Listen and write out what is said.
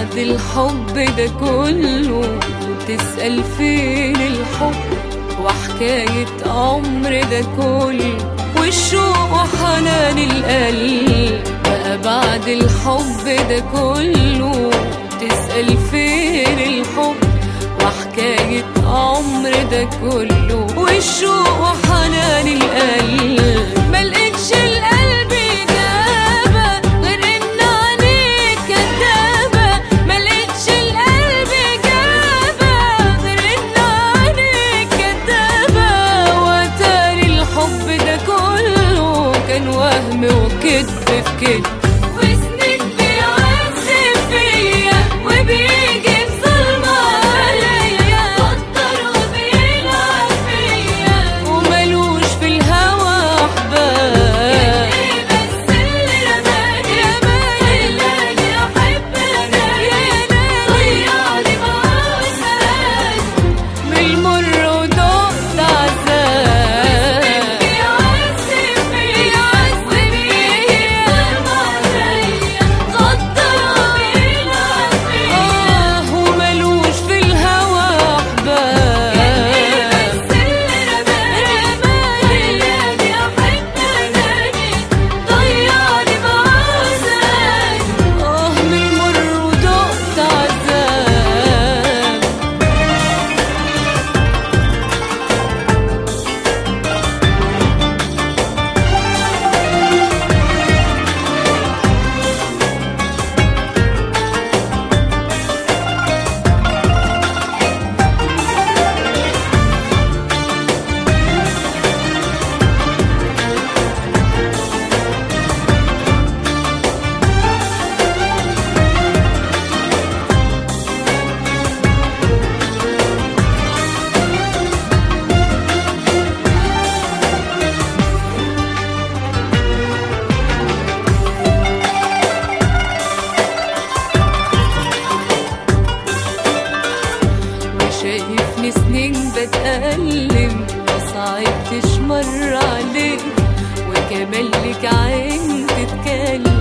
بعد الحب ده كله تسأل فين الحب وحكاية عمر ده كله والشوق وحنان القلب بقى بعد الحب ده كله تسأل فين الحب وحكاية عمر ده كله والشوق وحنان القلب ملقتش القلب إجابة غير إن عينيك كدابة ملقتش القلب إجابة غير إن عينيك كدابة وتاري الحب ده كله كان وهم وكذب في كذب وسنين بيعذب فيا وبيجي بظلمة عليا بطل وبيلعب فيا وملوش في الهوى أحباب بس اللي رماني رماني اللي أحب أناني ضيعني معاه سناني من المر ودقت عذاب بيعذب بيعذب آه وملوش في الهوى أحباب آه من المر ودقت عذاب وشايفني سنين بتألم ما صعبتش مرة عليك وكمان لك عين تتكلم